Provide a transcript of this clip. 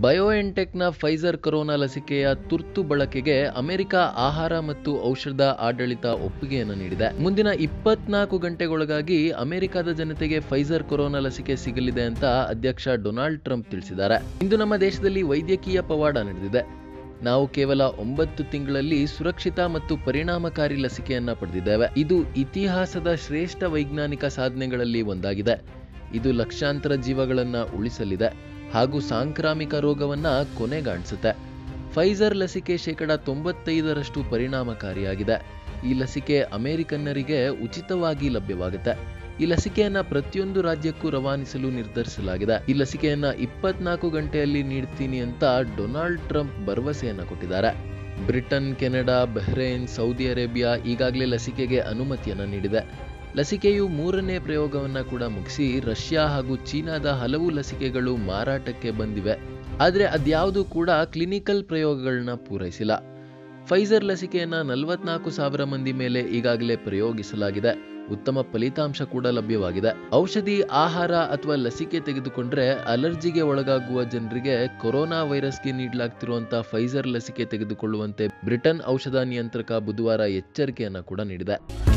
ಬಯೋಎನ್ಟೆಕ್ನ Pfizer corona ಲಸಿಕೆಯ ತುರ್ತು ಬಳಕೆಗೆ ಅಮೆರಿಕ ಆಹಾರ ಮತ್ತು ಔಷಧ ಆಡಳಿತ ಒಪ್ಪಿಗೆಯನ್ನು ನೀಡಿದೆ ಮುಂದಿನ ಇಪ್ಪತ್ನಾಲ್ಕು ಗಂಟೆಗೊಳಗಾಗಿ ಅಮೆರಿಕದ ಜನತೆಗೆ ಫೈಸರ್ ಕೊರೋನಾ ಲಸಿಕೆ ಸಿಗಲಿದೆ ಅಂತ ಅಧ್ಯಕ್ಷ ಡೊನಾಲ್ಡ್ ಟ್ರಂಪ್ ತಿಳಿಸಿದ್ದಾರೆ ಇಂದು ನಮ್ಮ ದೇಶದಲ್ಲಿ ವೈದ್ಯಕೀಯ ಪವಾಡ ನಡೆದಿದೆ ನಾವು ಕೇವಲ ಒಂಬತ್ತು ತಿಂಗಳಲ್ಲಿ ಸುರಕ್ಷಿತ ಮತ್ತು ಪರಿಣಾಮಕಾರಿ ಲಸಿಕೆಯನ್ನ ಪಡೆದಿದ್ದೇವೆ ಇದು ಇತಿಹಾಸದ ಶ್ರೇಷ್ಠ ವೈಜ್ಞಾನಿಕ ಸಾಧನೆಗಳಲ್ಲಿ ಒಂದಾಗಿದೆ ಇದು ಲಕ್ಷಾಂತರ ಜೀವಗಳನ್ನ ಉಳಿಸಲಿದೆ ಹಾಗೂ ಸಾಂಕ್ರಾಮಿಕ ರೋಗವನ್ನ ಕೊನೆಗಾಣಿಸುತ್ತೆ ಫೈಸರ್ ಲಸಿಕೆ ಶೇಕಡ ತೊಂಬತ್ತೈದರಷ್ಟು ಪರಿಣಾಮಕಾರಿಯಾಗಿದೆ ಈ ಲಸಿಕೆ ಅಮೆರಿಕನ್ನರಿಗೆ ಉಚಿತವಾಗಿ ಲಭ್ಯವಾಗುತ್ತೆ ಈ ಲಸಿಕೆಯನ್ನ ಪ್ರತಿಯೊಂದು ರಾಜ್ಯಕ್ಕೂ ರವಾನಿಸಲು ನಿರ್ಧರಿಸಲಾಗಿದೆ ಈ ಲಸಿಕೆಯನ್ನ ಇಪ್ಪತ್ನಾಲ್ಕು ಗಂಟೆಯಲ್ಲಿ ನೀಡ್ತೀನಿ ಅಂತ ಡೊನಾಲ್ಡ್ ಟ್ರಂಪ್ ಭರವಸೆಯನ್ನ ಕೊಟ್ಟಿದ್ದಾರೆ Britain Canada Bahrain Saudi Arabia ಈಗಾಗಲೇ ಲಸಿಕೆಗೆ ಅನುಮತಿಯನ್ನ ನೀಡಿದೆ ಲಸಿಕೆಯು ಮೂರನೇ ಪ್ರಯೋಗವನ್ನ ಕೂಡ ಮುಗಿಸಿ ರಷ್ಯಾ ಹಾಗೂ ಚೀನಾದ ಹಲವು ಲಸಿಕೆಗಳು ಮಾರಾಟಕ್ಕೆ ಬಂದಿವೆ ಆದರೆ ಅದ್ಯಾವುದು ಕೂಡ ಕ್ಲಿನಿಕಲ್ ಪ್ರಯೋಗಗಳನ್ನ ಪೂರೈಸಿಲ್ಲ ಫೈಸರ್ ಲಸಿಕೆಯನ್ನ ನಲವತ್ನಾಲ್ಕು ಸಾವಿರ ಮಂದಿ ಮೇಲೆ ಈಗಾಗಲೇ ಪ್ರಯೋಗಿಸಲಾಗಿದೆ ಉತ್ತಮ ಫಲಿತಾಂಶ ಕೂಡ ಲಭ್ಯವಾಗಿದೆ ಔಷಧಿ ಆಹಾರ ಅಥವಾ ಲಸಿಕೆ ತೆಗೆದುಕೊಂಡ್ರೆ ಅಲರ್ಜಿಗೆ ಒಳಗಾಗುವ ಜನರಿಗೆ ಕೊರೋನಾ ವೈರಸ್ಗೆ ನೀಡಲಾಗ್ತಿರುವಂತಹ ಫೈಸರ್ ಲಸಿಕೆ ತೆಗೆದುಕೊಳ್ಳುವಂತೆ ಬ್ರಿಟನ್ ಔಷಧ ನಿಯಂತ್ರಕ ಬುಧವಾರ ಎಚ್ಚರಿಕೆಯನ್ನ ಕೂಡ ನೀಡಿದೆ